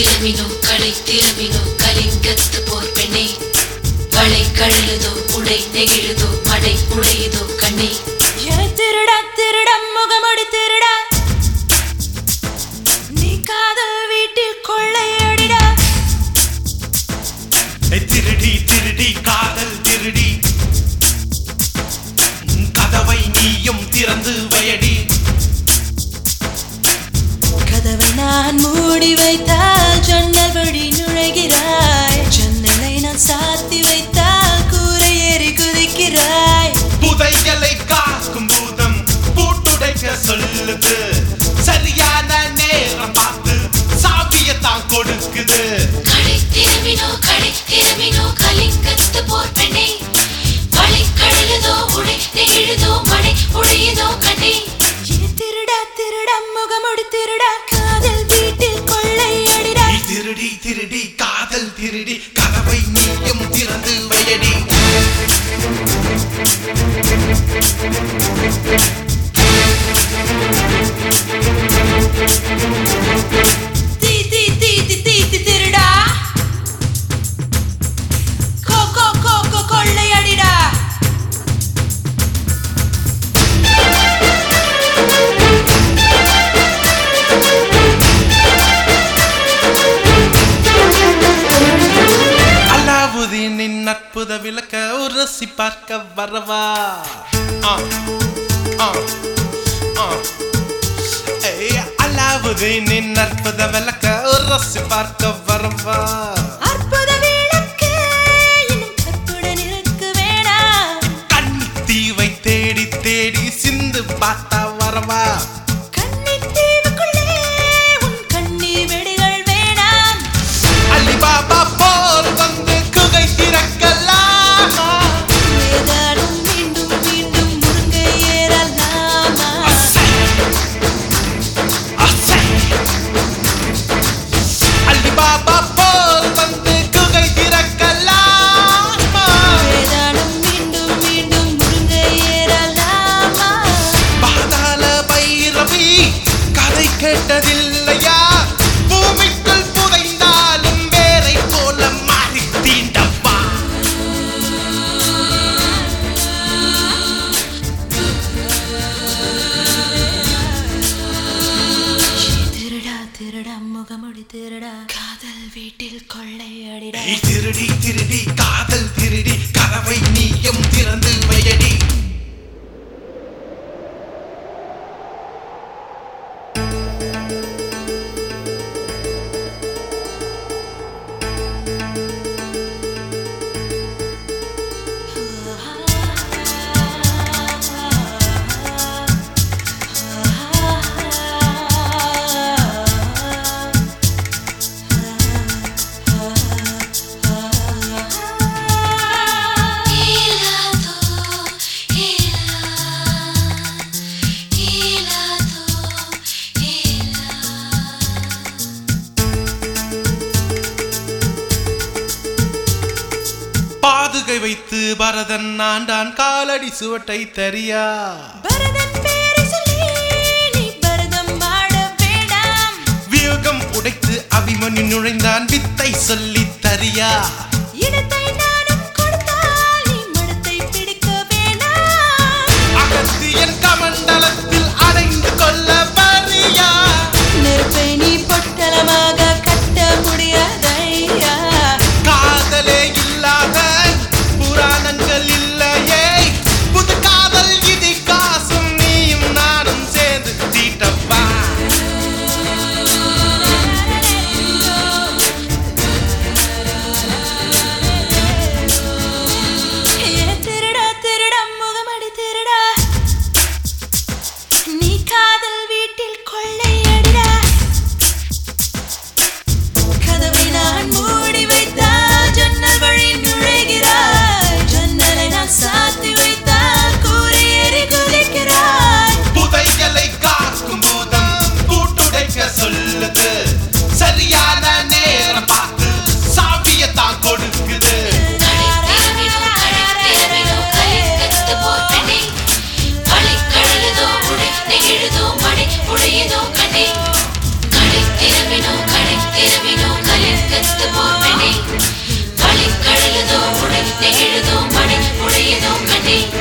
திறமினோ கடை திறமினோ கலிங்கத்து போர் பெண்ணே வளை கழலுதோ உடை நெகிழுதோ மடை உடையுதோ கண்ணே ஏன் திருடா திருடா முகமுடி திருடா நீ காதல் வீட்டில் கொள்ளையடிடா திருடி திருடி காதல் திருடி கதவை நீயும் திறந்து வயடி கதவை நான் மூடி வைத்தால் ஜன்னல் வழி நுழைகிறாய் ஜன்னலை நான் சாத்தி வைத்தால் கூரை ஏறி குதிக்கிறாய் புதையலை காக்கும் பூதம் பூட்டுடைக்க சொல்லுது சரியான நேரம் பார்த்து சாவியத்தான் கொடுக்குது கடை திறமினோ கடை திறமினோ கலிங்கத்து போர் பெண்ணே வளை கழலுதோ உடை நெகிழுதோ மடை உடையுதோ கண்ணே ஏன் திருடா திருடா முகமுடி திருடா காதல் வீட்டில் கொள்ளையடிடா நீ திருடி திருடி காதல் திருடி கதவை நீயும் திறந்து வயடி தீ தீ தீ தீ தீ தீ திருடா கோ கோ கோ கோ கொள்ளையடிடா அலாவுதீனின் அற்புத விளக்க உரசி பார்க்க வரவா ஆ, ஆ, ஆ. ஏய், அலாவுதீனின் அற்புத விளக்க உரசி பார்க்க வரவா அற்புத விளக்கு இன்னும் கற்புடன் இருக்க வேணாம் கண்ணி தீவை தேடி தேடி சிந்து பார்த்தா வரவா கன்னித் தீவுக்குள்ளே உன் கண்ணீர் வெடிகள் வேணாம் அலிபாபா போல் வந்து குகை திறக்கலாமா ஏதாடும் மீண்டும் மீண்டும் முருங்கை ஏறலாமா அசை. அசை. அலிபாபா போல் வந்து குகை திறக்கலாமா ஏதாடும் மீண்டும் மீண்டும் முருங்கை ஏறலாமா பாதாள பைரவி கதை கேட்டதில்லையா பூமிக்குள் புதைந்தாலும் வேரை போல மாறி தீண்டப்பா திருடா திருடா முகமுடி திருடா காதல் வீட்டில் கொள்ளையடிடா நீ திருடி திருடி காதல் திருடி கதவை நீயும் திறந்து வையடி இலாதோ இலா இலாதோ இலா பாதுகை வைத்து பரதன் ஆண்டான் காலடி சுவட்டை தரியா பரதன் பேரை சொல்லி நீ பரதம் ஆட வேண்டாம் வியோகம் உடைத்து அபிமன்யு நுழைந்தான் வித்தை சொல்லி தரியா இடத்தை நானும் கொடுத்தால் நீ மனத்தை பிடிக்க வேண்டாம் அகத்தியன் கமண்டலத்தில் அடைந்து கொள்ள வரியா நெருப்பை நீ பொட்டலமாக கட்ட முடியாதையா காதலே இல்லாத புராணங்கள் இல்லையே புது காதல் இதிகாசம் நீயும் நானும் சேர்ந்து தீட்டப்பா ஆ வந்தேன்